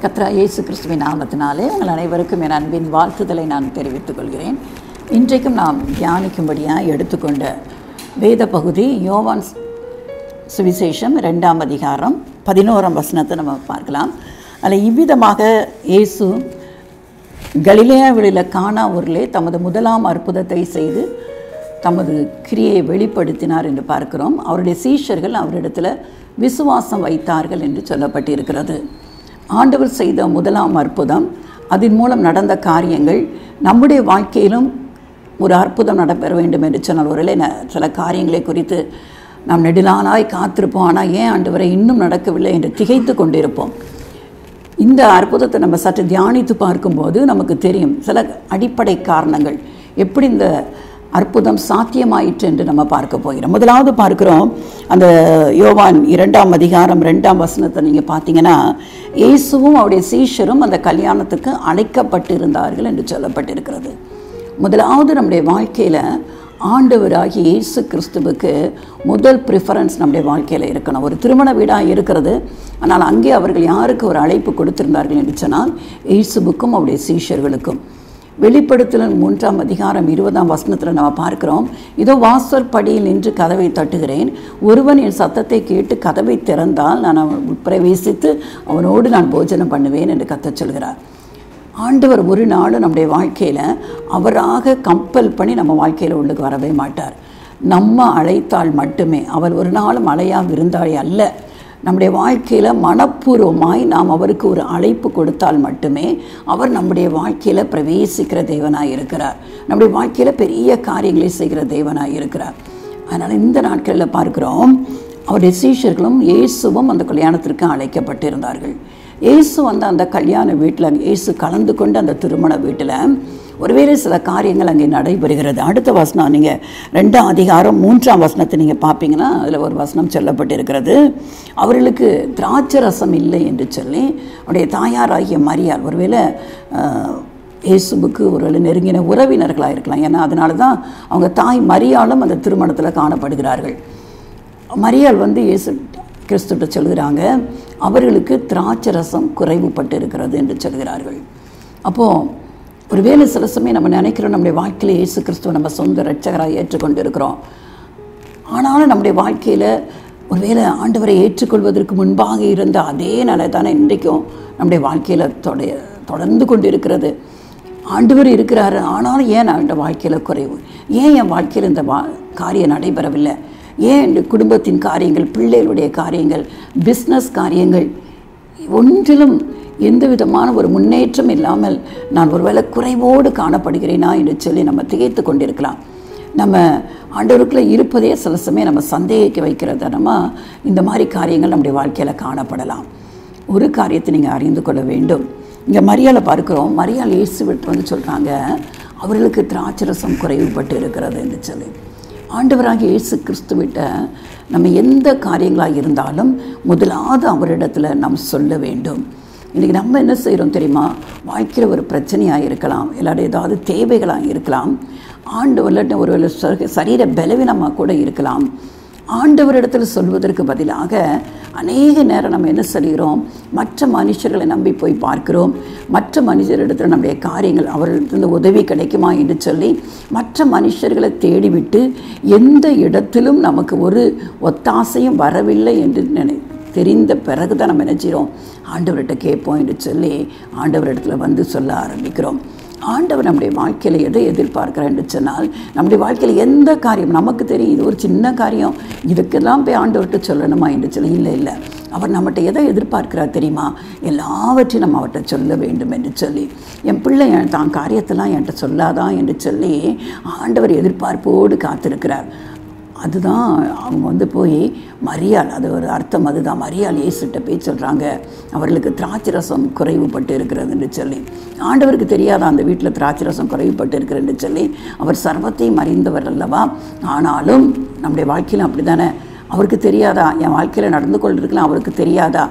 கத்ரா இயேசு கிறிஸ்துவின் நாமத்தினாலே உங்கள் அனைவருக்கும் என் அன்பின் வாழ்த்துதலை நான் தெரிவித்துக் கொள்கிறேன் இன்றைக்கும் நாம் தியானிக்கும்படியாக எடுத்துக்கொண்ட வேத பகுதி யோவான் சுவிசேஷம் ரெண்டாம் அதிகாரம் பதினோராம் வசனத்தை நம்ம பார்க்கலாம் அதில் இவ்விதமாக இயேசு கலிலேயாவிலுள்ள கானா ஊரிலே தமது முதலாம் அற்புதத்தை செய்து தமது கிரியை வெளிப்படுத்தினார் என்று பார்க்கிறோம் அவருடைய சீஷர்கள் அவரிடத்தில் விசுவாசம் வைத்தார்கள் என்று சொல்லப்பட்டிருக்கிறது ஆண்டவர் செய்த முதலாம் அற்புதம் அதன் மூலம் நடந்த காரியங்கள் நம்முடைய வாழ்க்கையிலும் ஒரு அற்புதம் நடைபெற வேண்டும் என்று சொன்னால் ஒருவேளை ந- சில காரியங்களை குறித்து நாம் நெடுநாளாய் காத்திருப்போம் ஆனால் ஏன் ஆண்டவரை இன்னும் நடக்கவில்லை என்று திகைத்து கொண்டிருப்போம் இந்த அற்புதத்தை நம்ம சற்று தியானித்து பார்க்கும்போது நமக்கு தெரியும் சில அடிப்படை காரணங்கள் எப்படி இந்த அற்புதம் சாத்தியமாயிற்று என்று நம்ம பார்க்க போகிறோம் முதலாவது பார்க்கிறோம் அந்த யோவான் இரண்டாம் அதிகாரம் ரெண்டாம் வசனத்தை நீங்கள் பார்த்தீங்கன்னா இயேசுவும் அவருடைய சீஷரும் அந்த கல்யாணத்துக்கு அழைக்கப்பட்டிருந்தார்கள் என்று சொல்லப்பட்டிருக்கிறது முதலாவது நம்முடைய வாழ்க்கையில் ஆண்டவராகிய இயேசு கிறிஸ்துவுக்கு முதல் ப்ரிஃபரன்ஸ் நம்முடைய வாழ்க்கையில் இருக்கணும் ஒரு திருமண வீடாக இருக்கிறது ஆனால் அங்கே அவர்கள் யாருக்கு ஒரு அழைப்பு கொடுத்திருந்தார்கள் என்று சொன்னால் இயேசுவுக்கும் அவருடைய சீஷர்களுக்கும் வெளிப்படுத்தல் மூன்றாம் அதிகாரம் இருபதாம் வசனத்தில் நம்ம பார்க்கிறோம் இதோ வாசல் படியில் நின்று கதவை தட்டுகிறேன் ஒருவன் என் சத்தத்தை கேட்டு கதவை திறந்தால் நான் அவன் பிரவேசித்து அவனோடு நான் போஜனம் பண்ணுவேன் என்று கத்தச் சொல்கிறார் ஆண்டவர் ஒரு நாளும் நம்முடைய வாழ்க்கையில் அவராக கம்பல் பண்ணி நம்ம வாழ்க்கையில் உள்ளுக்கு வரவே மாட்டார் நம்ம அழைத்தால் மட்டுமே அவர் ஒரு நாளும் அழையா விருந்தாளி அல்ல நம்முடைய வாழ்க்கையில் மனப்பூர்வமாய் நாம் அவருக்கு ஒரு அழைப்பு கொடுத்தால் மட்டுமே அவர் நம்முடைய வாழ்க்கையில் பிரவேசிக்கிற தேவனாய் இருக்கிறார் நம்முடைய வாழ்க்கையில் பெரிய காரியங்களை செய்கிற தேவனாய் இருக்கிறார் அதனால் இந்த நாட்களில் பார்க்கிறோம் அவருடைய சீஷர்களும் இயேசுவும் அந்த கல்யாணத்திற்கு அழைக்கப்பட்டிருந்தார்கள் இயேசு வந்து அந்த கல்யாண வீட்டில் இயேசு கலந்து கொண்டு அந்த திருமண வீட்டில் ஒருவேளை சில காரியங்கள் அங்கே நடைபெறுகிறது அடுத்த வசனம் நீங்கள் ரெண்டாம் அதிகாரம் மூன்றாம் வசனத்தை நீங்கள் பார்ப்பீங்கன்னா அதில் ஒரு வசனம் சொல்லப்பட்டிருக்கிறது அவர்களுக்கு திராட்சை ரசம் இல்லை என்று சொல்லி அவருடைய தாயாராகிய மரியாள் ஒருவேளை ஆஹ், இயேசுவுக்கு ஒரு நெருங்கின உறவினர்களாக இருக்கலாம் ஏன்னா அதனால தான் அவங்க தாய் மரியாளும் அந்த திருமணத்தில் காணப்படுகிறார்கள் மரியாள் வந்து இயேசு கிறிஸ்துட்ட சொல்கிறாங்க அவர்களுக்கு திராட்சை ரசம் குறைவுபட்டு இருக்கிறது என்று சொல்கிறார்கள் அப்போது ஒருவேளை சில சமயம் நம்ம நினைக்கிறோம் நம்முடைய வாழ்க்கையில் இயேசு கிறிஸ்துவ நம்ம சொந்த ரட்சகராக ஏற்றுக்கொண்டு இருக்கிறோம் ஆனாலும் நம்முடைய வாழ்க்கையில் ஒருவேளை ஆண்டவரை ஏற்றுக்கொள்வதற்கு முன்பாக இருந்த அதே நிலை தானே இன்றைக்கும் நம்முடைய வாழ்க்கையில் தொடைய தொடர்ந்து கொண்டு இருக்கிறது ஆண்டவர் இருக்கிறாரு ஆனாலும் ஏன் நான் இந்த வாழ்க்கையில் குறைவு ஏன் என் வாழ்க்கையில் இந்த வா காரியம் நடைபெறவில்லை ஏன் இந்த குடும்பத்தின் காரியங்கள் பிள்ளைகளுடைய காரியங்கள் பிஸ்னஸ் காரியங்கள் ஒன்றிலும் எந்த விதமான ஒரு முன்னேற்றம் இல்லாமல் நான் ஒருவேளை குறைவோடு காணப்படுகிறேனா என்று சொல்லி நம்ம திகைத்து கொண்டிருக்கலாம் நம்ம ஆண்டவருக்குள்ள இருப்பதே சில சமயம் நம்ம சந்தேகிக்க வைக்கிறத நம்ம இந்த மாதிரி காரியங்கள் நம்முடைய வாழ்க்கையில் காணப்படலாம் ஒரு காரியத்தை நீங்கள் அறிந்து கொள்ள வேண்டும் இங்கே மரியாதை பார்க்கிறோம் மரியாள் இயேசு விட்டு வந்து சொல்கிறாங்க அவர்களுக்கு திராட்சரசம் குறைவுபட்டு இருக்கிறது என்று சொல்லி ஆண்டவராகிய இயேசு கிறிஸ்துவிட்ட நம்ம எந்த காரியங்களாக இருந்தாலும் முதலாவது அவரிடத்துல நாம் சொல்ல வேண்டும் இன்றைக்கி நம்ம என்ன செய்கிறோம் தெரியுமா வாழ்க்கையில் ஒரு பிரச்சனையாக இருக்கலாம் இல்லாட்டி ஏதாவது தேவைகளாக இருக்கலாம் ஆண்டவர்கிட்ட ஒரு ச- சரீர பலவீனமாக கூட இருக்கலாம் ஆண்டவரிடத்தில் சொல்வதற்கு பதிலாக அநேக நேரம் நம்ம என்ன சொல்கிறோம் மற்ற மனுஷர்களை நம்பி போய் பார்க்கிறோம் மற்ற மனுஷரிடத்தில் நம்முடைய காரியங்கள் அவர்களிடத்தில் உதவி கிடைக்குமா என்று சொல்லி மற்ற மனுஷர்களை தேடிவிட்டு எந்த இடத்திலும் நமக்கு ஒரு ஒத்தாசையும் வரவில்லை என்று நினை தெரிந்த பிறகு தான் நம்ம என்ன செய்கிறோம் ஆண்டவர்கிட்ட கேட்போம் என்று சொல்லி ஆண்டவரிடத்துல வந்து சொல்ல ஆரம்பிக்கிறோம் ஆண்டவர் நம்முடைய வாழ்க்கையில் எதை எதிர்பார்க்கிறார் என்று சொன்னால் நம்முடைய வாழ்க்கையில் எந்த காரியம் நமக்கு தெரியும் இது ஒரு சின்ன காரியம் இதுக்கெல்லாம் போய் ஆண்டவர்கிட்ட சொல்லணுமா என்று சொல்லி இல்லை இல்லை அவர் நம்மகிட்ட எதை எதிர்பார்க்கிறார் தெரியுமா எல்லாவற்றையும் நம்ம அவர்கிட்ட சொல்ல வேண்டும் என்று சொல்லி என் பிள்ளை என் தான் காரியத்தெல்லாம் என்கிட்ட சொல்லாதான் என்று சொல்லி ஆண்டவர் எதிர்பார்ப்போடு காத்திருக்கிறார் அதுதான் அவங்க வந்து போய் மரியாள் அது ஒரு அர்த்தம் அதுதான் மரியாள் இயேசுட்ட போய் சொல்கிறாங்க அவர்களுக்கு திராட்சை ரசம் குறைவுபட்டு இருக்கிறதுன்னு சொல்லி ஆண்டவருக்கு தெரியாத அந்த வீட்டில் திராட்சை ரசம் குறைவுபட்டு இருக்கிறதுன்னு சொல்லி அவர் சர்வத்தையும் அறிந்தவர் அல்லவா ஆனாலும் நம்முடைய வாழ்க்கையிலும் அப்படி தானே அவருக்கு தெரியாதா என் வாழ்க்கையில் நடந்து கொண்டிருக்கலாம் அவருக்கு தெரியாதா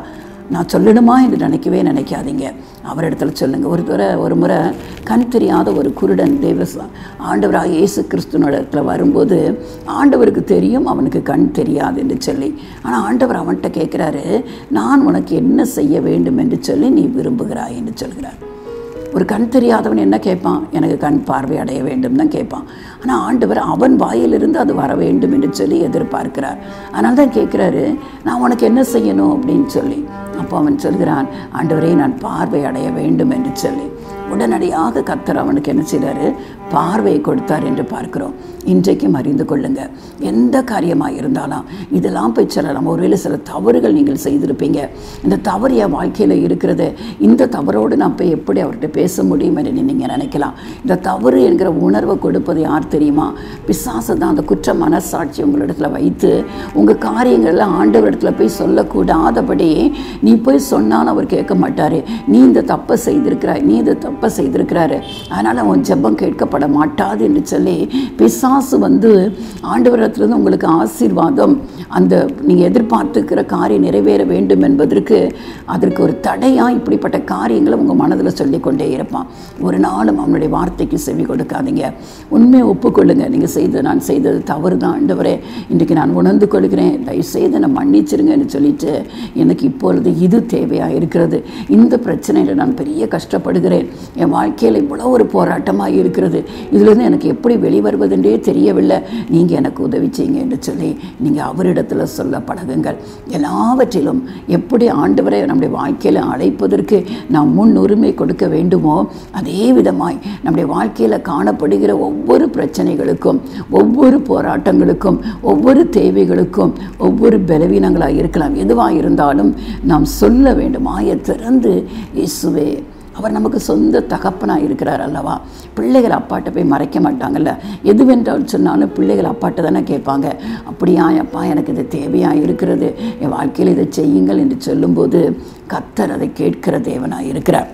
நான் சொல்லணுமா என்று நினைக்கவே நினைக்காதீங்க அவரிடத்துல சொல்லுங்கள் ஒரு தடவை ஒரு முறை கண் தெரியாத ஒரு குருடன் தேவ ஆண்டவராக இயேசு கிறிஸ்துவனிடத்துல வரும்போது ஆண்டவருக்கு தெரியும் அவனுக்கு கண் தெரியாது என்று சொல்லி ஆனால் ஆண்டவர் அவன்கிட்ட கேட்குறாரு நான் உனக்கு என்ன செய்ய வேண்டும் என்று சொல்லி நீ விரும்புகிறாய் என்று சொல்கிறார் ஒரு கண் தெரியாதவன் என்ன கேட்பான் எனக்கு கண் பார்வை அடைய வேண்டும் தான் கேட்பான் ஆனால் ஆண்டவர் அவன் வாயிலிருந்து அது வர வேண்டும் என்று சொல்லி எதிர்பார்க்கிறார் அதனால தான் கேட்குறாரு நான் உனக்கு என்ன செய்யணும் அப்படின்னு சொல்லி அப்போ அவன் சொல்கிறான் ஆண்டவரே நான் பார்வை அடைய வேண்டும் என்று சொல்லி உடனடியாக கத்தர் அவனுக்கு என்ன செய்கிறாரு பார்வையை கொடுத்தார் என்று பார்க்கிறோம் இன்றைக்கும் அறிந்து கொள்ளுங்க எந்த காரியமாக இருந்தாலும் இதெல்லாம் போய் சொல்லலாம் ஒருவேளை சில தவறுகள் நீங்கள் செய்திருப்பீங்க இந்த தவறு என் வாழ்க்கையில் இருக்கிறது இந்த தவறோடு நான் போய் எப்படி அவர்கிட்ட பேச முடியும் என்று நீங்கள் நினைக்கலாம் இந்த தவறு என்கிற உணர்வை கொடுப்பது யார் தெரியுமா பிசாசு தான் அந்த குற்ற மனசாட்சி உங்களிடத்துல வைத்து உங்கள் காரியங்கள்லாம் ஆண்டவரிடத்துல போய் சொல்லக்கூடாதபடி நீ போய் சொன்னாலும் அவர் கேட்க மாட்டார் நீ இந்த தப்பை செய்திருக்கிறாய் நீ இந்த தப்பை செய்திருக்கிறாரு அதனால் உன் ஜெபம் கேட்கப்பட மாட்டாது என்று சொல்லி பிசாசு வந்து ஆண்டவரிடத்துலேருந்து உங்களுக்கு ஆசீர்வாதம் அந்த நீங்கள் எதிர்பார்த்துக்கிற காரியம் நிறைவேற வேண்டும் என்பதற்கு அதற்கு ஒரு தடையாக இப்படிப்பட்ட காரியங்களை உங்கள் மனதில் சொல்லிக்கொண்டே இருப்பான் ஒரு நாளும் அவனுடைய வார்த்தைக்கு செவி கொடுக்காதீங்க உண்மையை ஒப்புக்கொள்ளுங்க நீங்கள் செய்தது நான் செய்தது தவறு தான் ஆண்டவரே இன்றைக்கு நான் உணர்ந்து கொள்கிறேன் தயவுசெய்து நான் மன்னிச்சிருங்கன்னு சொல்லிட்டு எனக்கு இப்பொழுது இது தேவையாக இருக்கிறது இந்த பிரச்சனையில் நான் பெரிய கஷ்டப்படுகிறேன் என் வாழ்க்கையில் இவ்வளோ ஒரு போராட்டமாக இருக்கிறது இதுலேருந்து எனக்கு எப்படி வெளிவருவதென்றே தெரியவில்லை நீங்கள் எனக்கு உதவி செய்யுங்க என்று சொல்லி நீங்கள் அவரிடத்தில் சொல்ல பழகுங்கள் எல்லாவற்றிலும் எப்படி ஆண்டவரை நம்முடைய வாழ்க்கையில் அழைப்பதற்கு நாம் முன்னுரிமை கொடுக்க வேண்டுமோ அதே விதமாய் நம்முடைய வாழ்க்கையில் காணப்படுகிற ஒவ்வொரு பிரச்சனைகளுக்கும் ஒவ்வொரு போராட்டங்களுக்கும் ஒவ்வொரு தேவைகளுக்கும் ஒவ்வொரு பலவீனங்களாக இருக்கலாம் எதுவாக இருந்தாலும் நாம் சொல்ல வேண்டும் ஆய திறந்து இயேசுவே அவர் நமக்கு சொந்த தகப்பனாக இருக்கிறார் அல்லவா பிள்ளைகள் அப்பாட்ட போய் மறைக்க மாட்டாங்கல்ல எதுவென்றால் சொன்னாலும் பிள்ளைகள் அப்பாட்ட தானே கேட்பாங்க அப்படியா அப்பா எனக்கு இது தேவையாக இருக்கிறது என் வாழ்க்கையில் இதை செய்யுங்கள் என்று சொல்லும்போது கத்தர் அதை கேட்கிற தேவனாக இருக்கிறார்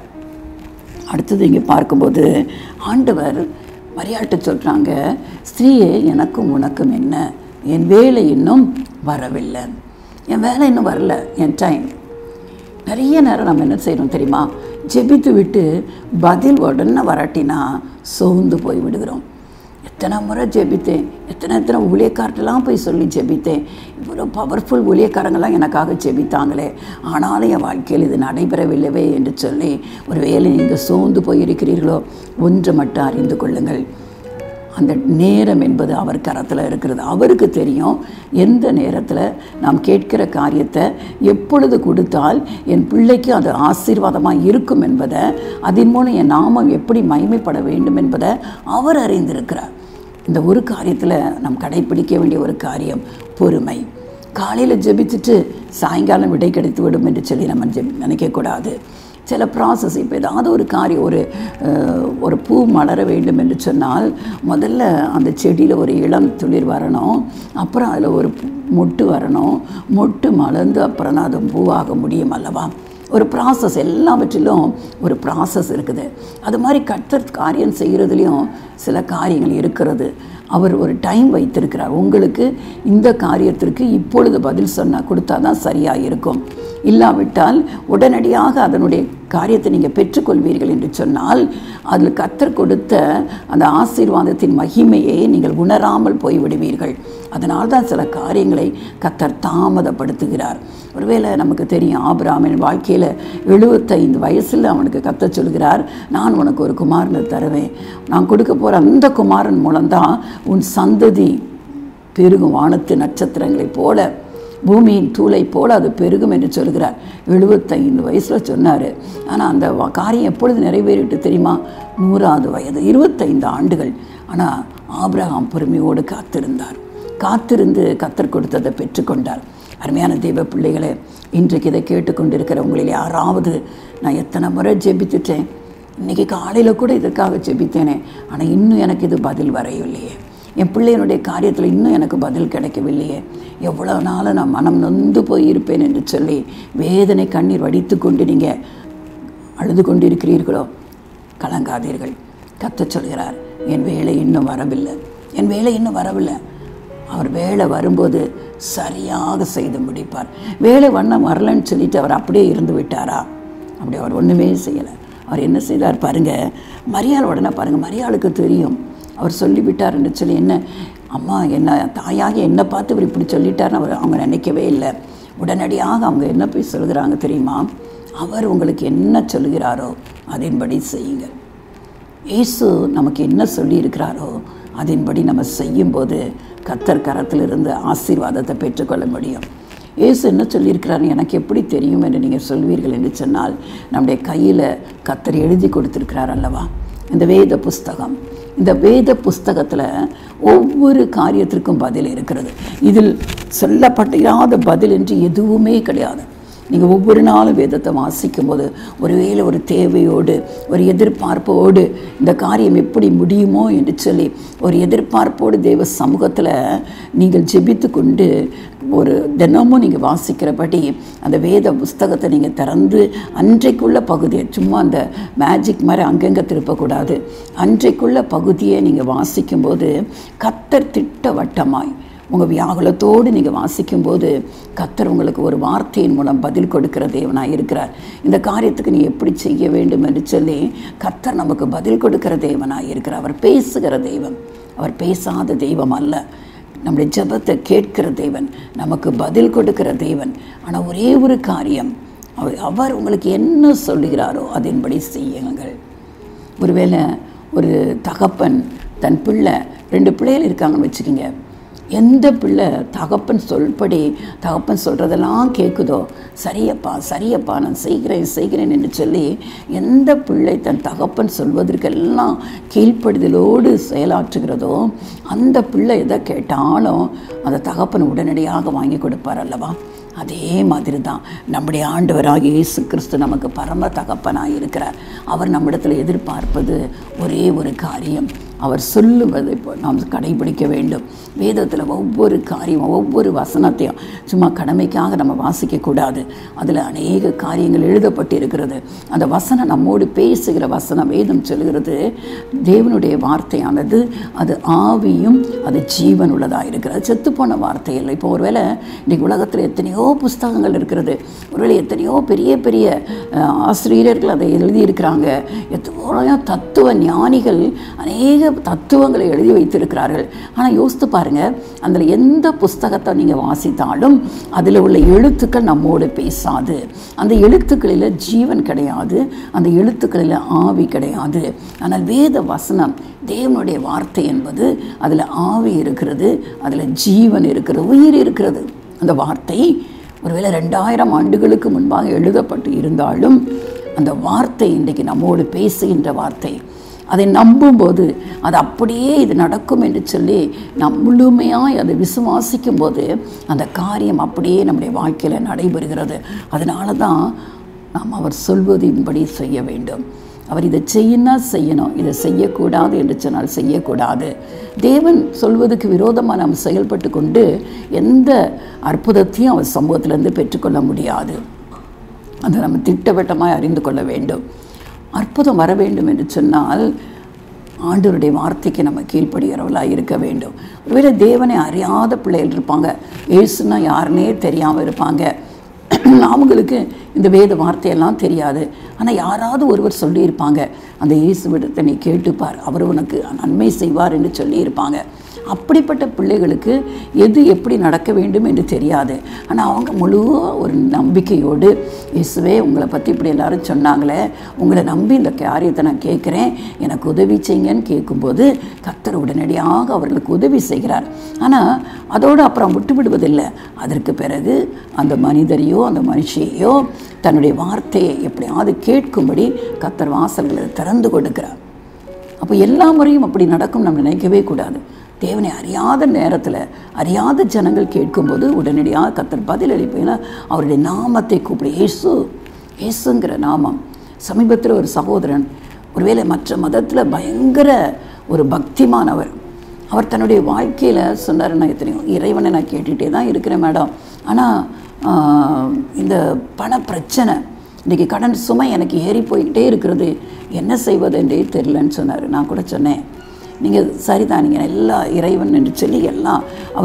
அடுத்தது இங்கே பார்க்கும்போது ஆண்டவர் மரியாட்ட சொல்கிறாங்க ஸ்திரீயே எனக்கும் உனக்கும் என்ன என் வேலை இன்னும் வரவில்லை என் வேலை இன்னும் வரல என் டைம் நிறைய நேரம் நம்ம என்ன செய்கிறோம் தெரியுமா ஜெபித்து விட்டு பதில் உடனே வராட்டினா சோர்ந்து போய் விடுகிறோம் எத்தனை முறை ஜெபித்தேன் எத்தனை எத்தனை ஊழியக்கார்ட்டெல்லாம் போய் சொல்லி ஜெபித்தேன் இவ்வளோ பவர்ஃபுல் ஊழியக்காரங்களாம் எனக்காக ஜெபித்தாங்களே ஆனாலும் என் வாழ்க்கையில் இது நடைபெறவில்லைவே என்று சொல்லி ஒரு வேளை நீங்கள் சோர்ந்து போயிருக்கிறீர்களோ ஒன்று மட்டும் அறிந்து கொள்ளுங்கள் அந்த நேரம் என்பது அவர் கரத்தில் இருக்கிறது அவருக்கு தெரியும் எந்த நேரத்தில் நாம் கேட்கிற காரியத்தை எப்பொழுது கொடுத்தால் என் பிள்ளைக்கு அது ஆசீர்வாதமாக இருக்கும் என்பதை அதன் மூலம் என் நாமம் எப்படி மகிமைப்பட வேண்டும் என்பதை அவர் அறிந்திருக்கிறார் இந்த ஒரு காரியத்தில் நாம் கடைப்பிடிக்க வேண்டிய ஒரு காரியம் பொறுமை காலையில் ஜெபிச்சுட்டு சாயங்காலம் விடை கிடைத்து விடும் என்று சொல்லி நம்ம ஜெபி நினைக்கக்கூடாது சில ப்ராசஸ் இப்போ ஏதாவது ஒரு காரியம் ஒரு அஹ், ஒரு பூ மலர வேண்டும் என்று சொன்னால் முதல்ல அந்த செடியில் ஒரு இளம் துளிர் வரணும் அப்புறம் அதில் ஒரு பூ- மொட்டு வரணும் மொட்டு மலர்ந்து அப்புறம் தான் அது பூவாக முடியும் அல்லவா ஒரு ப்ராசஸ் எல்லாவற்றிலும் ஒரு ப்ராசஸ் இருக்குது அது மாதிரி கர்த்தர் காரியம் செய்கிறதுலையும் சில காரியங்கள் இருக்கிறது அவர் ஒரு டைம் வைத்திருக்கிறார் உங்களுக்கு இந்த காரியத்திற்கு இப்பொழுது பதில் சொன்னால் கொடுத்தா தான் சரியாக இருக்கும் இல்லாவிட்டால் உடனடியாக அதனுடைய காரியத்தை நீங்கள் பெற்றுக்கொள்வீர்கள் என்று சொன்னால் அதில் கத்தர் கொடுத்த அந்த ஆசீர்வாதத்தின் மகிமையை நீங்கள் உணராமல் போய்விடுவீர்கள் அதனால் தான் சில காரியங்களை கத்தர் தாமதப்படுத்துகிறார் ஒருவேளை நமக்கு தெரியும் ஆபிராமின் வாழ்க்கையில் எழுபத்தைந்து வயசில் அவனுக்கு கத்த சொல்கிறார் நான் உனக்கு ஒரு குமாரனை தருவேன் நான் கொடுக்க போகிற அந்த குமாரன் மூலம்தான் உன் சந்ததி பெருகும் வானத்து நட்சத்திரங்களைப் போல பூமியின் தூளை போல அது பெருகும் என்று சொல்கிறார் எழுபத்தைந்து வயசில் சொன்னார் ஆனால் அந்த வ- காரியம் எப்பொழுது நிறைவேறிட்டு தெரியுமா நூறாவது வயது இருபத்தைந்து ஆண்டுகள் ஆனால் ஆபிரகாம் பொறுமையோடு காத்திருந்தார் காத்திருந்து கத்தர் கொடுத்ததை பெற்றுக்கொண்டார் அருமையான தெய்வ பிள்ளைகளே இன்றைக்கு இதை கேட்டுக்கொண்டிருக்கிற உங்களில் யாராவது நான் எத்தனை முறை ஜெபித்துட்டேன் இன்றைக்கி காலையில் கூட இதற்காக ஜெபித்தேனே ஆனால் இன்னும் எனக்கு இது பதில் வரையவில்லையே என் பிள்ளையினுடைய காரியத்தில் இன்னும் எனக்கு பதில் கிடைக்கவில்லையே எவ்வளோ நாள் நான் மனம் நொந்து போயிருப்பேன் என்று சொல்லி வேதனை கண்ணீர் வடித்து கொண்டு நீங்கள் அழுது கொண்டிருக்கிறீர்களோ கலங்காதீர்கள் கத்தச் சொல்கிறார் என் வேலை இன்னும் வரவில்லை என் வேலை இன்னும் வரவில்லை அவர் வேலை வரும்போது சரியாக செய்து முடிப்பார் வேலை வண்ணம் வரலன்னு சொல்லிட்டு அவர் அப்படியே இருந்து விட்டாரா அப்படி அவர் ஒன்றுமே செய்யலை அவர் என்ன செய்தார் பாருங்க மரியாள் உடனே பாருங்க மரியாளுக்கு தெரியும் அவர் சொல்லிவிட்டார் என்று சொல்லி என்ன அம்மா என்ன தாயாக என்ன பார்த்து இவர் இப்படி சொல்லிட்டார்னு அவர் அவங்க நினைக்கவே இல்லை உடனடியாக அவங்க என்ன போய் சொல்கிறாங்க தெரியுமா அவர் உங்களுக்கு என்ன சொல்கிறாரோ அதன்படி செய்யுங்கள் இயேசு நமக்கு என்ன சொல்லியிருக்கிறாரோ அதன்படி நம்ம செய்யும்போது கத்தர் கரத்திலிருந்து ஆசீர்வாதத்தை பெற்றுக்கொள்ள முடியும் இயேசு என்ன சொல்லியிருக்கிறாருன்னு எனக்கு எப்படி தெரியும் என்று நீங்கள் சொல்வீர்கள் என்று சொன்னால் நம்முடைய கையில் கத்தர் எழுதி கொடுத்துருக்கிறார் அல்லவா இந்த வேத புஸ்தகம் இந்த வேத புஸ்தகத்தில் ஒவ்வொரு காரியத்திற்கும் பதில் இருக்கிறது இதில் சொல்லப்பட்டிராத பதில் என்று எதுவுமே கிடையாது நீங்கள் ஒவ்வொரு நாளும் வேதத்தை வாசிக்கும் போது ஒருவேளை ஒரு தேவையோடு ஒரு எதிர்பார்ப்போடு இந்த காரியம் எப்படி முடியுமோ என்று சொல்லி ஒரு எதிர்பார்ப்போடு தேவ சமூகத்தில் நீங்கள் ஜெபித்து கொண்டு ஒரு தினமும் நீங்கள் வாசிக்கிறபடி அந்த வேத புஸ்தகத்தை நீங்கள் திறந்து அன்றைக்குள்ள பகுதியை சும்மா அந்த மேஜிக் மாதிரி அங்கங்கே திருப்பக்கூடாது அன்றைக்குள்ள பகுதியை நீங்கள் வாசிக்கும்போது கத்தர் திட்டவட்டமாய் உங்கள் வியாகுலத்தோடு நீங்கள் வாசிக்கும்போது கத்தர் உங்களுக்கு ஒரு வார்த்தையின் மூலம் பதில் கொடுக்கிற தேவனாக இருக்கிறார் இந்த காரியத்துக்கு நீ எப்படி செய்ய வேண்டும் என்று சொல்லி கத்தர் நமக்கு பதில் கொடுக்கிற தேவனாக இருக்கிறார் அவர் பேசுகிற தெய்வம் அவர் பேசாத தெய்வம் அல்ல நம்முடைய ஜெபத்தை கேட்கிற தேவன் நமக்கு பதில் கொடுக்கிற தேவன் ஆனால் ஒரே ஒரு காரியம் அவர் அவர் உங்களுக்கு என்ன சொல்லுகிறாரோ அதன்படி செய்யுங்கள் ஒருவேளை ஒரு தகப்பன் தன் பிள்ளை ரெண்டு பிள்ளைகள் இருக்காங்கன்னு வச்சுக்கோங்க எந்த பிள்ளை தகப்பன் சொல்படி தகப்பன் சொல்கிறதெல்லாம் கேட்குதோ சரியப்பா சரியப்பா நான் செய்கிறேன் செய்கிறேன் என்று சொல்லி எந்த பிள்ளை தன் தகப்பன் சொல்வதற்கெல்லாம் கீழ்ப்படுதலோடு செயலாற்றுகிறதோ அந்த பிள்ளை எதை கேட்டாலும் அந்த தகப்பன் உடனடியாக வாங்கி கொடுப்பார் அல்லவா அதே மாதிரி தான் நம்முடைய ஆண்டவராக இயேசு கிறிஸ்து நமக்கு பரம தகப்பனாக இருக்கிறார் அவர் நம்மிடத்தில் எதிர்பார்ப்பது ஒரே ஒரு காரியம் அவர் சொல்லுவதை இப்போ நாம் கடைபிடிக்க வேண்டும் வேதத்தில் ஒவ்வொரு காரியம் ஒவ்வொரு வசனத்தையும் சும்மா கடமைக்காக நம்ம வாசிக்கக்கூடாது அதில் அநேக காரியங்கள் எழுதப்பட்டு இருக்கிறது அந்த வசனம் நம்மோடு பேசுகிற வசனம் வேதம் சொல்கிறது தேவனுடைய வார்த்தையானது அது ஆவியும் அது ஜீவன் உள்ளதாக இருக்கிறது செத்துப்போன வார்த்தை இல்லை இப்போ ஒருவேளை இன்றைக்கி உலகத்தில் எத்தனையோ புஸ்தகங்கள் இருக்கிறது ஒருவேளை எத்தனையோ பெரிய பெரிய அஹ், ஆசிரியர்கள் அதை எழுதியிருக்கிறாங்க எத்தனையோ தத்துவ ஞானிகள் அநேக தத்துவங்களை எழுதி வைத்திருக்கிறார்கள் ஆனால் யோசித்து பாருங்கள் அதில் எந்த புஸ்தகத்தை நீங்கள் வாசித்தாலும் அதில் உள்ள எழுத்துக்கள் நம்மோடு பேசாது அந்த எழுத்துக்களில் ஜீவன் கிடையாது அந்த எழுத்துக்களில் ஆவி கிடையாது ஆனால் வேத வசனம் தேவனுடைய வார்த்தை என்பது அதில் ஆவி இருக்கிறது அதில் ஜீவன் இருக்கிறது உயிர் இருக்கிறது அந்த வார்த்தை ஒருவேளை ரெண்டாயிரம் ஆண்டுகளுக்கு முன்பாக எழுதப்பட்டு இருந்தாலும் அந்த வார்த்தை இன்றைக்கு நம்மோடு பேசுகின்ற வார்த்தை அதை நம்பும்போது அது அப்படியே இது நடக்கும் என்று சொல்லி நாம் முழுமையாய் அதை விசுவாசிக்கும் போது அந்த காரியம் அப்படியே நம்முடைய வாழ்க்கையில் நடைபெறுகிறது அதனால தான் நாம் அவர் சொல்வதின்படி செய்ய வேண்டும் அவர் இதை செய்யினா செய்யணும் இதை செய்யக்கூடாது என்று சொன்னால் செய்யக்கூடாது தேவன் சொல்வதுக்கு விரோதமாக நாம் செயல்பட்டு கொண்டு எந்த அற்புதத்தையும் அவர் சமூகத்திலேருந்து பெற்றுக்கொள்ள முடியாது அதை நம்ம திட்டவட்டமாக அறிந்து கொள்ள வேண்டும் அற்புதம் வர வேண்டும் என்று சொன்னால் ஆண்டவருடைய வார்த்தைக்கு நம்ம கீழ்ப்படுகிறவர்களாக இருக்க வேண்டும் ஒருவேளை தேவனை அறியாத பிள்ளைகள் இருப்பாங்க ஏசுனா யாருன்னே தெரியாமல் இருப்பாங்க அவங்களுக்கு இந்த வேத வார்த்தையெல்லாம் தெரியாது ஆனால் யாராவது ஒருவர் சொல்லியிருப்பாங்க அந்த இயேசுவிடத்தை நீ கேட்டுப்பார் அவர் உனக்கு நன்மை செய்வார் என்று சொல்லியிருப்பாங்க அப்படிப்பட்ட பிள்ளைகளுக்கு எது எப்படி நடக்க வேண்டும் என்று தெரியாது ஆனால் அவங்க முழு ஒரு நம்பிக்கையோடு இயேசுவே உங்களை பற்றி இப்படி எல்லாரும் சொன்னாங்களே உங்களை நம்பி இந்த காரியத்தை நான் கேட்குறேன் எனக்கு உதவி செய்யுங்கன்னு கேட்கும்போது கர்த்தர் உடனடியாக அவர்களுக்கு உதவி செய்கிறார் ஆனால் அதோடு அப்புறம் விட்டு விடுவதில்லை அதற்கு பிறகு அந்த மனிதரையோ அந்த மனுஷியையோ தன்னுடைய வார்த்தையை எப்படியாவது கேட்கும்படி கர்த்தர் வாசல்களை திறந்து கொடுக்கிறார் அப்போ எல்லா முறையும் அப்படி நடக்கும் நம்ம நினைக்கவே கூடாது தேவனை அறியாத நேரத்தில் அறியாத ஜனங்கள் கேட்கும்போது உடனடியாக கத்தர் பதில் அளிப்பேன்னா அவருடைய நாமத்தை கூப்பிடு இயேசு இயேசுங்கிற நாமம் சமீபத்தில் ஒரு சகோதரன் ஒருவேளை மற்ற மதத்தில் பயங்கர ஒரு பக்திமானவர் அவர் தன்னுடைய வாழ்க்கையில் சொன்னார் நான் எத்தனையோ இறைவனை நான் கேட்டுகிட்டே தான் இருக்கிறேன் மேடம் ஆனால் இந்த பண பிரச்சனை இன்றைக்கி கடன் சுமை எனக்கு ஏறி போய்கிட்டே இருக்கிறது என்ன செய்வது என்றே தெரிலன்னு சொன்னார் நான் கூட சொன்னேன் நீங்கள் சரிதான் நீங்கள் எல்லா இறைவன் என்று சொல்லி எல்லாம் அவர்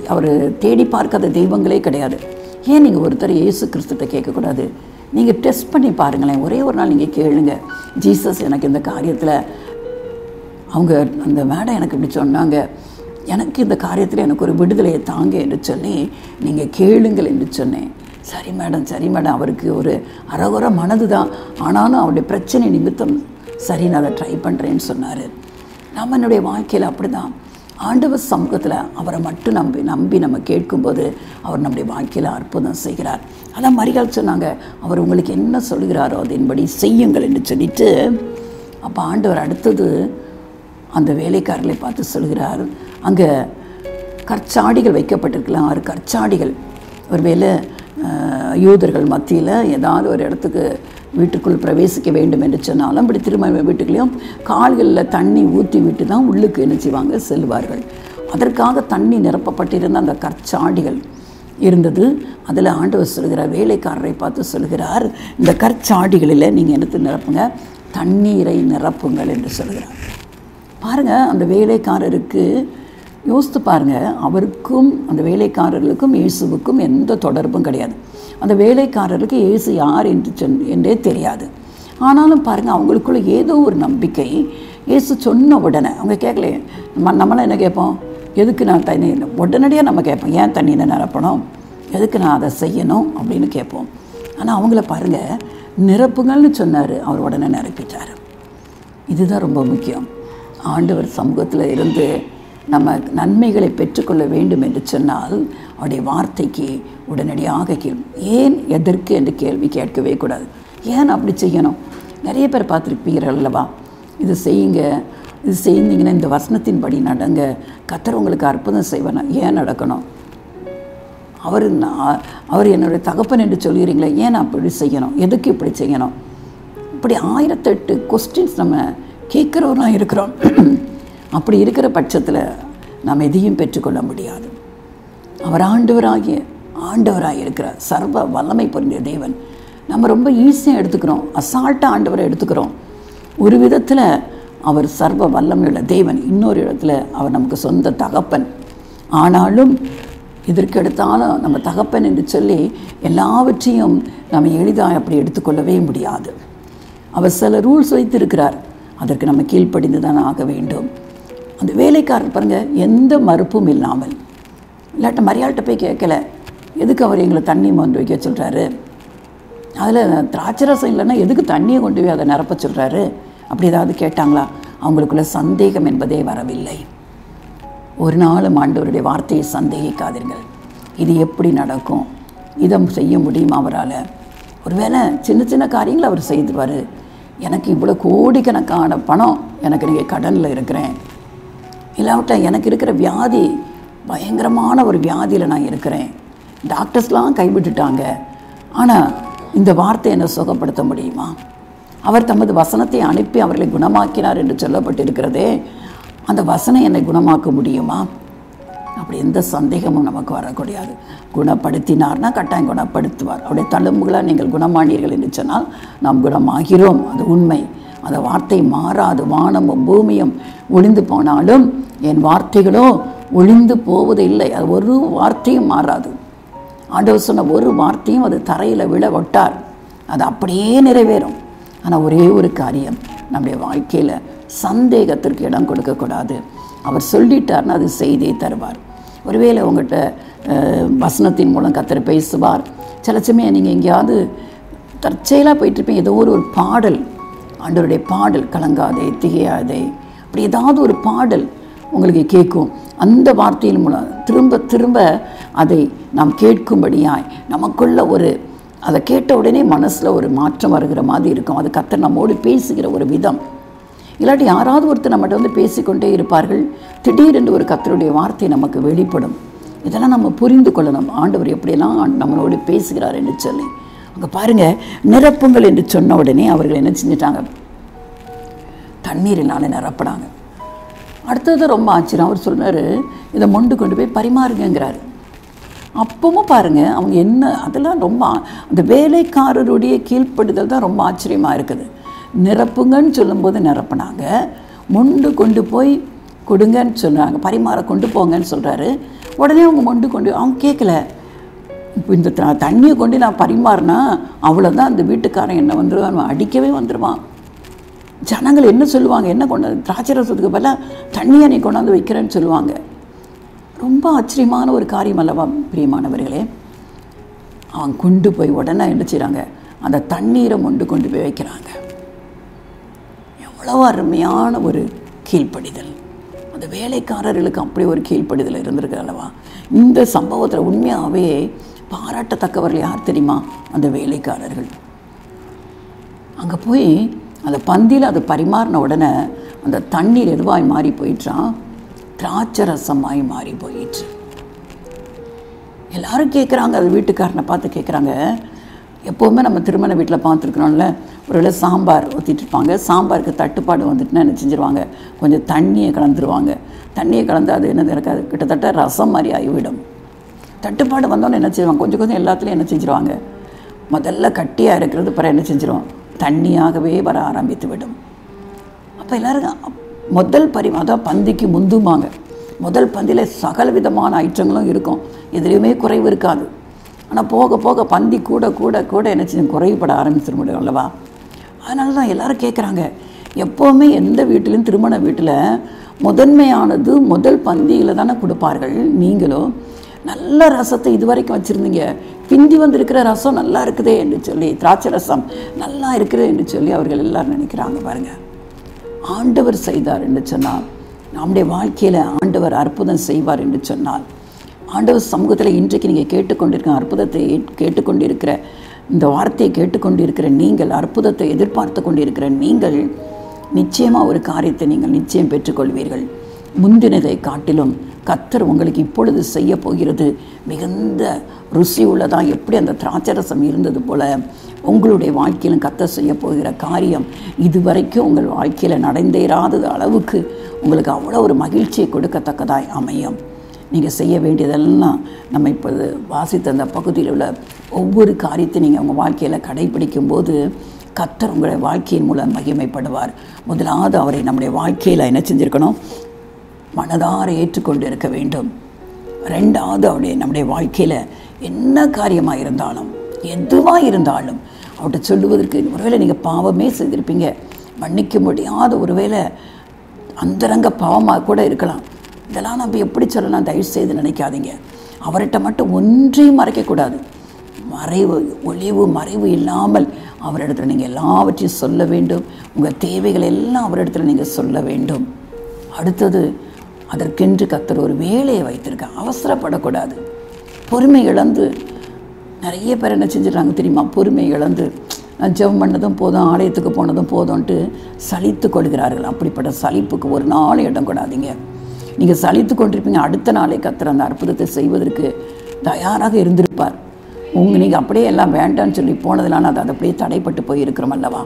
அவர் தேடி பார்க்காத தெய்வங்களே கிடையாது ஏன் நீங்கள் ஒருத்தர் இயேசு கிறிஸ்துட்ட கேட்கக்கூடாது நீங்கள் டெஸ்ட் பண்ணி பாருங்களேன் ஒரே ஒரு நாள் நீங்கள் கேளுங்க ஜீசஸ் எனக்கு இந்த காரியத்தில் அவங்க அந்த மேடம் எனக்கு இப்படி சொன்னாங்க எனக்கு இந்த காரியத்தில் எனக்கு ஒரு விடுதலையை தாங்க என்று சொல்லி நீங்கள் கேளுங்கள் என்று சொன்னேன் சரி மேடம் சரி மேடம் அவருக்கு ஒரு அறகுற மனது தான் ஆனாலும் அவருடைய பிரச்சனை நிமித்தம் சரி நான் அதை ட்ரை பண்ணுறேன்னு சொன்னார் நம்ம என்னுடைய வாழ்க்கையில் அப்படி தான் ஆண்டவர் சமூகத்தில் அவரை மட்டும் நம்பி நம்பி நம்ம கேட்கும்போது அவர் நம்முடைய வாழ்க்கையில் அற்புதம் செய்கிறார் அதான் மரியாள் சொன்னாங்க அவர் உங்களுக்கு என்ன சொல்கிறாரோ அதன்படி செய்யுங்கள் என்று சொல்லிட்டு அப்போ ஆண்டவர் அடுத்தது அந்த வேலைக்காரர்களை பார்த்து சொல்கிறார் அங்கே கற்சாடிகள் வைக்கப்பட்டிருக்கலாம் ஆறு கற்சாடிகள் ஒருவேளை அஹ், யூதர்கள் மத்தியில் ஏதாவது ஒரு இடத்துக்கு வீட்டுக்குள் பிரவேசிக்க வேண்டும் என்று சொன்னாலும் அப்படி திரும்ப வீட்டுக்குள்ளேயும் கால்களில் தண்ணி ஊற்றி விட்டு தான் உள்ளுக்கு என்ன செய்வாங்க செல்வார்கள் அதற்காக தண்ணி நிரப்பப்பட்டிருந்த அந்த கற்சாடிகள் இருந்தது அதில் ஆண்டவர் சொல்கிறார் வேலைக்காரரை பார்த்து சொல்கிறார் இந்த கற்சாடிகளில் நீங்கள் எடுத்து நிரப்புங்க தண்ணீரை நிரப்புங்கள் என்று சொல்கிறார் பாருங்க அந்த வேலைக்காரருக்கு யோசித்து பாருங்க அவருக்கும் அந்த வேலைக்காரர்களுக்கும் இயேசுவுக்கும் எந்த தொடர்பும் கிடையாது அந்த வேலைக்காரருக்கு இயேசு யார் என்று சொன் என்றே தெரியாது ஆனாலும் பாருங்க அவங்களுக்குள்ள ஏதோ ஒரு நம்பிக்கை இயேசு சொன்ன உடனே அவங்க கேட்கல நம்ம நம்மளாம் என்ன கேட்போம் எதுக்கு நான் தண்ணி உடனடியாக நம்ம கேட்போம் ஏன் தண்ணியை நிரப்பணும் எதுக்கு நான் அதை செய்யணும் அப்படின்னு கேட்போம் ஆனால் அவங்கள பாருங்க நிரப்புங்கள்னு சொன்னார் அவர் உடனே நிரப்பிட்டார் இதுதான் ரொம்ப முக்கியம் ஆண்டவர் சமூகத்தில் இருந்து நம்ம நன்மைகளை பெற்றுக்கொள்ள வேண்டும் என்று சொன்னால் அவருடைய வார்த்தைக்கு உடனடியாக கேள்வி ஏன் எதற்கு என்று கேள்வி கேட்கவே கூடாது ஏன் அப்படி செய்யணும் நிறைய பேர் பார்த்துருப்பீர்கள் அல்லவா இது செய்யுங்க இது செய்தீங்கன்னா இந்த வசனத்தின்படி நடங்க கத்தர் உங்களுக்கு அற்புதம் செய்வேனா ஏன் நடக்கணும் அவர் நான் அவர் என்னுடைய தகப்பன் என்று சொல்கிறீங்களே ஏன் நான் அப்படி செய்யணும் எதுக்கு இப்படி செய்யணும் இப்படி ஆயிரத்தெட்டு கொஸ்டின்ஸ் நம்ம கேட்குறவராக இருக்கிறோம் அப்படி இருக்கிற பட்சத்தில் நாம் எதையும் பெற்றுக்கொள்ள முடியாது அவர் ஆண்டவராகிய ஆண்டவராக இருக்கிறார் சர்வ வல்லமை பொருந்திய தேவன் நம்ம ரொம்ப ஈஸியாக எடுத்துக்கிறோம் அசால்ட்டாக ஆண்டவரை எடுத்துக்கிறோம் ஒரு விதத்தில் அவர் சர்வ வல்லமையுள்ள தேவன் இன்னொரு இடத்துல அவர் நமக்கு சொந்த தகப்பன் ஆனாலும் இதற்கு எடுத்தாலும் நம்ம தகப்பன் என்று சொல்லி எல்லாவற்றையும் நம்ம எளிதாக அப்படி எடுத்துக்கொள்ளவே முடியாது அவர் சில ரூல்ஸ் வைத்திருக்கிறார் அதற்கு நம்ம கீழ்ப்படிந்து தான் ஆக வேண்டும் அந்த வேலைக்காரர் பாருங்க எந்த மறுப்பும் இல்லாமல் இல்லாட்ட மரியாள்கிட்ட போய் கேட்கல எதுக்கு அவர் எங்களை தண்ணி மொண்டு வைக்க சொல்கிறாரு அதில் திராட்சரசம் இல்லைன்னா எதுக்கு தண்ணியை கொண்டு போய் அதை நிரப்ப சொல்கிறாரு அப்படி ஏதாவது கேட்டாங்களா அவங்களுக்குள்ள சந்தேகம் என்பதே வரவில்லை ஒரு நாளும் ஆண்டவருடைய வார்த்தையை சந்தேகிக்காதீர்கள் இது எப்படி நடக்கும் இதை செய்ய முடியுமா அவரால் ஒருவேளை சின்ன சின்ன காரியங்களை அவர் செய்துருவார் எனக்கு இவ்வளோ கோடிக்கணக்கான பணம் எனக்கு நீங்கள் கடனில் இருக்கிறேன் இல்லாவிட்டா எனக்கு இருக்கிற வியாதி பயங்கரமான ஒரு வியாதியில் நான் இருக்கிறேன் டாக்டர்ஸ்லாம் கைவிட்டுட்டாங்க ஆனால் இந்த வார்த்தை என்னை சுகப்படுத்த முடியுமா அவர் தமது வசனத்தை அனுப்பி அவர்களை குணமாக்கினார் என்று சொல்லப்பட்டிருக்கிறதே அந்த வசனம் என்னை குணமாக்க முடியுமா அப்படி எந்த சந்தேகமும் நமக்கு வரக்கூடாது குணப்படுத்தினார்னா கட்டாயம் குணப்படுத்துவார் அவருடைய தழும்புகளாக நீங்கள் குணமானீர்கள் என்று சொன்னால் நாம் குணமாகிறோம் அது உண்மை அந்த வார்த்தை மாறாது வானமும் பூமியும் ஒளிந்து போனாலும் என் வார்த்தைகளோ ஒளிந்து போவது இல்லை அது ஒரு வார்த்தையும் மாறாது ஆண்டவர் சொன்ன ஒரு வார்த்தையும் அது தரையில் விழ விட்டார் அது அப்படியே நிறைவேறும் ஆனால் ஒரே ஒரு காரியம் நம்முடைய வாழ்க்கையில் சந்தேகத்திற்கு இடம் கொடுக்கக்கூடாது அவர் சொல்லிட்டார்னா அது செய்தே தருவார் ஒருவேளை உங்கள்கிட்ட அஹ், வசனத்தின் மூலம் கத்தர் பேசுவார் சில சமயம் நீங்கள் எங்கேயாவது தற்செயலாக போயிட்டுருப்பீங்க ஏதோ ஒரு ஒரு பாடல் ஆண்டவருடைய பாடல் கலங்காதே திகையாதே அப்படி ஏதாவது ஒரு பாடல் உங்களுக்கு கேட்கும் அந்த வார்த்தையின் மூலம் திரும்ப திரும்ப அதை நாம் கேட்கும்படியாய் நமக்குள்ள ஒரு அதை கேட்ட உடனே மனசில் ஒரு மாற்றம் வருகிற மாதிரி இருக்கும் அது கத்தர் நம்மோடு பேசுகிற ஒரு விதம் இல்லாட்டி யாராவது ஒருத்தர் நம்மகிட்ட வந்து பேசிக்கொண்டே இருப்பார்கள் திடீரென்று ஒரு கத்தருடைய வார்த்தை நமக்கு வெளிப்படும் இதெல்லாம் நம்ம புரிந்து கொள்ளணும் ஆண்டவர் எப்படியெல்லாம் நம்மளோடு பேசுகிறார் என்று சொல்லி அங்கே பாருங்கள் நிரப்புங்கள் என்று சொன்ன உடனே அவர்கள் என்ன செஞ்சிட்டாங்க தண்ணீரினால் நிரப்பினாங்க அடுத்தது ரொம்ப ஆச்சரியம் அவர் சொன்னார் இதை மொண்டு கொண்டு போய் பரிமாறுங்கங்கிறாரு அப்பவும் பாருங்க அவங்க என்ன அதெல்லாம் ரொம்ப ஆ- அந்த வேலைக்காரருடைய கீழ்ப்படுதல் தான் ரொம்ப ஆச்சரியமாக இருக்குது நிரப்புங்கன்னு சொல்லும்போது நிரப்புனாங்க மொண்டு கொண்டு போய் கொடுங்கன்னு சொல்கிறாங்க பரிமாற கொண்டு போங்கன்னு சொல்கிறாரு உடனே அவங்க மொண்டு கொண்டு அவங்க கேட்கல இப்போ இந்த த- தண்ணியை கொண்டு நான் பரிமாறினா அவ்வளோதான் அந்த வீட்டுக்காரன் என்ன வந்துடுவான் அடிக்கவே வந்துடுவான் ஜனங்கள் என்ன சொல்லுவாங்க என்ன கொண்டு வந்து- திராட்சை ரசத்துக்கு பதிலாக தண்ணியை நீ கொண்டாந்து வைக்கிறேன்னு சொல்லுவாங்க ரொம்ப ஆச்சரியமான ஒரு காரியம் அல்லவா பிரியமானவர்களே அவன் கொண்டு போய் உடனே என்ன செய்கிறாங்க அந்த தண்ணீரை மொண்டு கொண்டு போய் வைக்கிறாங்க எவ்வளவு அருமையான ஒரு கீழ்ப்படிதல் அந்த வேலைக்காரர்களுக்கு அப்படி ஒரு கீழ்ப்படிதல் இருந்திருக்கு அல்லவா இந்த சம்பவத்தில் உண்மையாகவே பாராட்டத்தக்கவர்கள் யார் தெரியுமா அந்த வேலைக்காரர்கள் அங்கே போய் அந்த பந்தியில் அதை பரிமாறின உடனே அந்த தண்ணீர் எதுவாய் மாறி போயிட்டான் திராட்சை ரசமாய் மாறி போயிடுச்சு எல்லாரும் கேட்குறாங்க அது வீட்டுக்காரனை பார்த்து கேட்குறாங்க எப்போவுமே நம்ம திருமண வீட்டில் பார்த்துருக்குறோம்ல ஒருவேளை சாம்பார் ஊற்றிட்டு இருப்பாங்க சாம்பாருக்கு தட்டுப்பாடு வந்துட்டுனா என்ன செஞ்சிருவாங்க கொஞ்சம் தண்ணியை கலந்துருவாங்க தண்ணியை கலந்து அது என்னது இருக்காது கிட்டத்தட்ட ரசம் மாதிரி ஆகிவிடும் தட்டுப்பாடு வந்தோன்னே என்ன செய்வாங்க கொஞ்சம் கொஞ்சம் எல்லாத்துலேயும் என்ன செஞ்சிருவாங்க முதல்ல கட்டியாக இருக்கிறது பிறகு என்ன செஞ்சிரும் தண்ணியாகவே வர ஆரம்பித்து விடும் அப்போ எல்லாரும் அப்- முதல் பரி அதான் பந்திக்கு முந்துமாங்க முதல் பந்தியில் சகல விதமான ஐட்டங்களும் இருக்கும் எதுலேயுமே குறைவு இருக்காது ஆனால் போக போக பந்தி கூட கூட கூட என்ன செய்யும் குறைவுபட ஆரம்பிச்சிட முடியும் அல்லவா அதனால தான் எல்லாரும் கேட்குறாங்க எப்போவுமே எந்த வீட்டிலும் திருமண வீட்டில் முதன்மையானது முதல் பந்தியில் தானே கொடுப்பார்கள் நீங்களும் நல்ல ரசத்தை இதுவரைக்கும் வச்சுருந்தீங்க பிந்தி வந்திருக்கிற ரசம் நல்லா இருக்குதே என்று சொல்லி திராட்சை ரசம் நல்லா இருக்குதே என்று சொல்லி அவர்கள் எல்லாரும் நினைக்கிறாங்க பாருங்கள் ஆண்டவர் செய்தார் என்று சொன்னால் நம்முடைய வாழ்க்கையில் ஆண்டவர் அற்புதம் செய்வார் என்று சொன்னால் ஆண்டவர் சமூகத்தில் இன்றைக்கு நீங்கள் கேட்டுக்கொண்டிருக்கிற அற்புதத்தை ஏற்- கேட்டுக்கொண்டிருக்கிற இந்த வார்த்தையை கேட்டுக்கொண்டிருக்கிற நீங்கள் அற்புதத்தை எதிர்பார்த்து கொண்டிருக்கிற நீங்கள் நிச்சயமாக ஒரு காரியத்தை நீங்கள் நிச்சயம் பெற்றுக்கொள்வீர்கள் முந்தினதை காட்டிலும் கத்தர் உங்களுக்கு இப்பொழுது செய்ய போகிறது மிகுந்த ருசி உள்ளதா எப்படி அந்த திராட்சரசம் இருந்தது போல உங்களுடைய வாழ்க்கையிலும் கத்தர் செய்ய போகிற காரியம் இதுவரைக்கும் உங்கள் வாழ்க்கையில் நடந்தேறாதது அளவுக்கு உங்களுக்கு அவ்வளோ ஒரு மகிழ்ச்சியை கொடுக்கத்தக்கதாய் அமையும் நீங்கள் செய்ய வேண்டியதெல்லாம் நம்ம இப்போது வாசித்த அந்த பகுதியில் உள்ள ஒவ்வொரு காரியத்தை நீங்கள் உங்கள் வாழ்க்கையில் கடைபிடிக்கும் போது கத்தர் உங்களுடைய வாழ்க்கையின் மூலம் மகிமைப்படுவார் முதலாவது அவரை நம்முடைய வாழ்க்கையில் என்ன செஞ்சுருக்கணும் மனதார ஏற்றுக்கொண்டு இருக்க வேண்டும் ரெண்டாவது அவருடைய நம்முடைய வாழ்க்கையில் என்ன காரியமாக இருந்தாலும் எதுவாக இருந்தாலும் அவர்கிட்ட சொல்லுவதற்கு ஒருவேளை நீங்கள் பாவமே செய்திருப்பீங்க மன்னிக்க முடியாத ஒருவேளை அந்தரங்க பாவமாக கூட இருக்கலாம் இதெல்லாம் நம்ம எப்படி சொல்லலாம் தயவு செய்து நினைக்காதீங்க அவர்கிட்ட மட்டும் ஒன்றையும் மறைக்கக்கூடாது மறைவு ஒளிவு மறைவு இல்லாமல் அவரிடத்துல நீங்கள் எல்லாவற்றையும் சொல்ல வேண்டும் உங்கள் தேவைகள் எல்லாம் அவரிடத்துல நீங்கள் சொல்ல வேண்டும் அடுத்தது அதற்கென்று கத்தர் ஒரு வேலையை வைத்திருக்க அவசரப்படக்கூடாது பொறுமை இழந்து நிறைய பேர் என்ன செஞ்சிடறாங்க தெரியுமா பொறுமை இழந்து நான் ஜெபம் பண்ணதும் போதும் ஆலயத்துக்கு போனதும் போதும்ன்ட்டு சலித்து கொள்கிறார்கள் அப்படிப்பட்ட சலிப்புக்கு ஒரு நாள் இடம் கொடாதீங்க நீங்கள் சலித்து கொண்டிருப்பீங்க அடுத்த நாளே கத்தர் அந்த அற்புதத்தை செய்வதற்கு தயாராக இருந்திருப்பார் உங்க நீங்கள் அப்படியே எல்லாம் வேண்டாம்னு சொல்லி போனதுனால அது அது அப்படியே தடைப்பட்டு போய் இருக்கிறோம் அல்லவா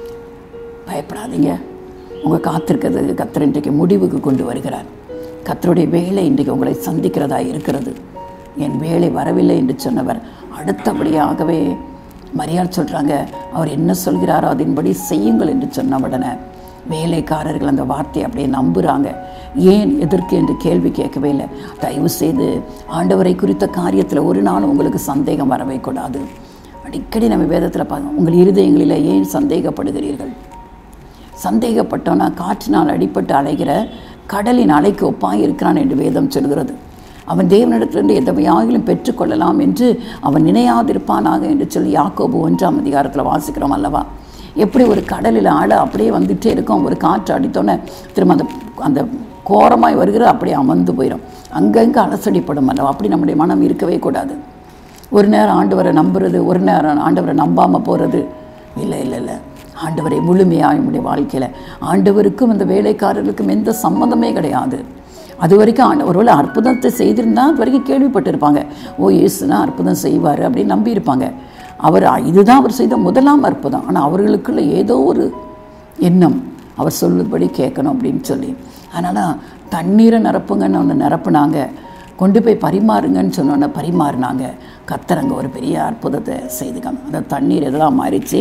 பயப்படாதீங்க உங்கள் காத்திருக்கிறது கத்தர் இன்றைக்கு முடிவுக்கு கொண்டு வருகிறார் கத்தருடைய வேலை இன்றைக்கு உங்களை சந்திக்கிறதா இருக்கிறது என் வேலை வரவில்லை என்று சொன்னவர் அடுத்தபடியாகவே மரியாள் சொல்கிறாங்க அவர் என்ன சொல்கிறாரோ அதன்படி செய்யுங்கள் என்று சொன்ன உடனே வேலைக்காரர்கள் அந்த வார்த்தையை அப்படியே நம்புகிறாங்க ஏன் எதற்கு என்று கேள்வி கேட்கவே இல்லை தயவு செய்து ஆண்டவரை குறித்த காரியத்தில் ஒரு நாள் உங்களுக்கு சந்தேகம் வரவே கூடாது அடிக்கடி நம்ம வேதத்தில் பார்க்கணும் உங்கள் இருதயங்களில் ஏன் சந்தேகப்படுகிறீர்கள் சந்தேகப்பட்டோன்னா காற்றினால் அடிபட்டு அலைகிற கடலின் அலைக்கு ஒப்பாய் இருக்கிறான் என்று வேதம் சொல்கிறது அவன் தேவனிடத்திலிருந்து எதவையாகிலும் பெற்றுக்கொள்ளலாம் என்று அவன் நினையாதிருப்பானாக என்று சொல்லி யாக்கோபு ஒன்றாம் அதிகாரத்தில் வாசிக்கிறோம் அல்லவா எப்படி ஒரு கடலில் ஆழ அப்படியே வந்துட்டே இருக்கும் ஒரு காற்று அடித்தோன்னே திரும்ப அந்த அந்த கோரமாய் வருகிற அப்படியே அமர்ந்து போயிடும் அங்கங்கே அலசடிப்படும் அல்லவா அப்படி நம்முடைய மனம் இருக்கவே கூடாது ஒரு நேரம் ஆண்டவரை நம்புறது ஒரு நேரம் ஆண்டவரை நம்பாமல் போகிறது இல்லை இல்லை இல்லை ஆண்டவரை முழுமையாக நம்முடைய வாழ்க்கையில் ஆண்டவருக்கும் இந்த வேலைக்காரர்களுக்கும் எந்த சம்மந்தமே கிடையாது அது வரைக்கும் ஆண்ட ஒருவேளை அற்புதத்தை செய்திருந்தா அது வரைக்கும் கேள்விப்பட்டிருப்பாங்க ஓ இயேசுனா அற்புதம் செய்வார் அப்படின்னு நம்பியிருப்பாங்க அவர் இதுதான் அவர் செய்த முதலாம் அற்புதம் ஆனால் அவர்களுக்குள்ள ஏதோ ஒரு எண்ணம் அவர் சொல்லுபடி கேட்கணும் அப்படின்னு சொல்லி அதனால் தண்ணீரை நிரப்புங்கன்னு ஒன்று நிரப்புனாங்க கொண்டு போய் பரிமாறுங்கன்னு சொன்னோன்னே பரிமாறினாங்க கத்தரங்க ஒரு பெரிய அற்புதத்தை செய்துக்காங்க அந்த தண்ணீர் எதெல்லாம் மாறிச்சு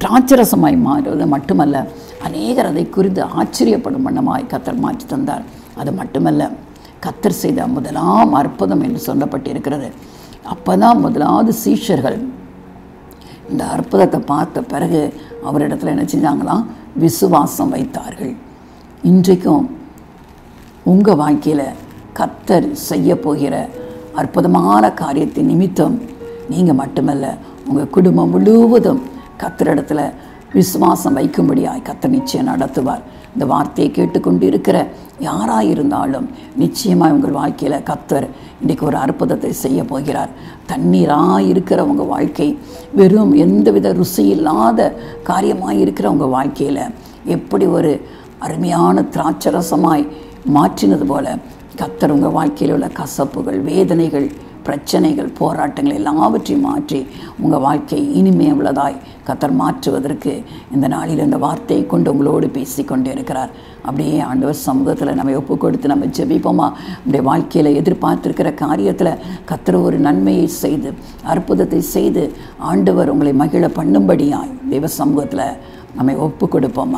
திராட்சரசமாய் மாறுவது மட்டுமல்ல அநேகர் அதை குறித்து ஆச்சரியப்படும் வண்ணமாய் கத்தர் மாற்றி தந்தார் அது மட்டுமல்ல கத்தர் செய்த முதலாம் அற்புதம் என்று சொல்லப்பட்டிருக்கிறது அப்போ தான் முதலாவது சீஷர்கள் இந்த அற்புதத்தை பார்த்த பிறகு அவரிடத்துல என்ன செஞ்சாங்களாம் விசுவாசம் வைத்தார்கள் இன்றைக்கும் உங்கள் வாழ்க்கையில் கத்தர் செய்ய போகிற அற்புதமான காரியத்தின் நிமித்தம் நீங்கள் மட்டுமல்ல உங்கள் குடும்பம் முழுவதும் கத்தரிடத்துல விசுவாசம் வைக்கும்படியாய் கத்தர் நிச்சயம் நடத்துவார் இந்த வார்த்தையை கேட்டுக்கொண்டு இருக்கிற யாராக இருந்தாலும் நிச்சயமாக உங்கள் வாழ்க்கையில் கத்தர் இன்றைக்கு ஒரு அற்புதத்தை செய்ய போகிறார் தண்ணீராக இருக்கிற உங்கள் வாழ்க்கை வெறும் எந்தவித ருசி இல்லாத காரியமாக இருக்கிற உங்கள் வாழ்க்கையில் எப்படி ஒரு அருமையான திராட்சரசமாய் மாற்றினது போல கத்தர் உங்கள் வாழ்க்கையில் உள்ள கசப்புகள் வேதனைகள் பிரச்சனைகள் போராட்டங்கள் எல்லாவற்றையும் மாற்றி உங்கள் வாழ்க்கை இனிமே உள்ளதாய் கத்தர் மாற்றுவதற்கு இந்த நாளில் இந்த வார்த்தையை கொண்டு உங்களோடு பேசி கொண்டே இருக்கிறார் அப்படியே ஆண்டவர் சமூகத்தில் நம்ம ஒப்பு கொடுத்து நம்ம ஜெபிப்போமா நம்முடைய வாழ்க்கையில் எதிர்பார்த்திருக்கிற காரியத்தில் கத்தர் ஒரு நன்மையை செய்து அற்புதத்தை செய்து ஆண்டவர் உங்களை மகிழ பண்ணும்படியாய் தெய்வ சமூகத்தில் நம்மை ஒப்பு கொடுப்போமா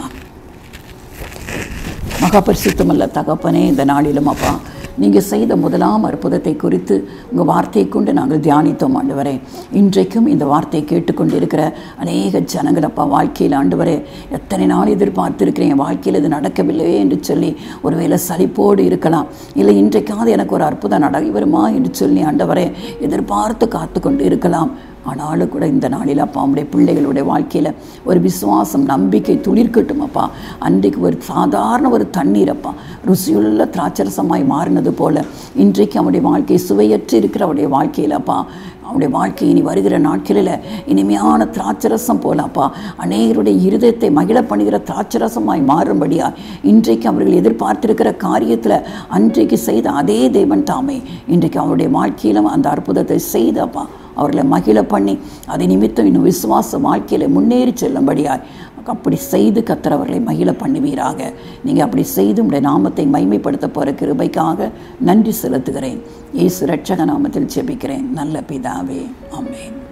மகாபரிசுத்தமல்ல தகப்பனே இந்த நாளிலும் அப்பா நீங்கள் செய்த முதலாம் அற்புதத்தை குறித்து உங்கள் வார்த்தையை கொண்டு நாங்கள் தியானித்தோம் ஆண்டவரே இன்றைக்கும் இந்த வார்த்தையை கேட்டுக்கொண்டிருக்கிற அநேக ஜனங்கள் அப்பா வாழ்க்கையில் ஆண்டவரே எத்தனை நாள் எதிர்பார்த்திருக்கிறேன் என் வாழ்க்கையில் இது நடக்கவில்லையே என்று சொல்லி ஒருவேளை சலிப்போடு இருக்கலாம் இல்லை இன்றைக்காவது எனக்கு ஒரு அற்புதம் நடைபெறுமா என்று சொல்லி ஆண்டவரே எதிர்பார்த்து காத்து கொண்டு இருக்கலாம் ஆனாலும் கூட இந்த நாளில் அப்பா அவனுடைய பிள்ளைகளுடைய வாழ்க்கையில் ஒரு விசுவாசம் நம்பிக்கை துளிர்க்கட்டும் அப்பா அன்றைக்கு ஒரு சாதாரண ஒரு தண்ணீர் அப்பா ருசியுள்ள திராட்சரசமாய் மாறினது போல இன்றைக்கு அவனுடைய வாழ்க்கை சுவையற்று இருக்கிற அவருடைய வாழ்க்கையில் அப்பா அவனுடைய வாழ்க்கை இனி வருகிற நாட்களில் இனிமையான திராட்சரசம் போல அப்பா அநேகருடைய இருதயத்தை மகிழ பண்ணுகிற திராட்சரசமாய் மாறும்படியா இன்றைக்கு அவர்கள் எதிர்பார்த்திருக்கிற காரியத்தில் அன்றைக்கு செய்த அதே தேவன் தாமே இன்றைக்கு அவருடைய வாழ்க்கையிலும் அந்த அற்புதத்தை செய்து அப்பா அவர்களை மகிழ பண்ணி அதை நிமித்தம் இன்னும் விசுவாச வாழ்க்கையில் முன்னேறி செல்லும்படியாய் அப்படி செய்து கத்திரவர்களை மகிழ பண்ணுவீராக நீங்கள் அப்படி செய்து உடைய நாமத்தை மைமைப்படுத்த போகிற கிருபைக்காக நன்றி செலுத்துகிறேன் இயேசு ரட்சக நாமத்தில் ஜெபிக்கிறேன் நல்ல பிதாவே ஆமென்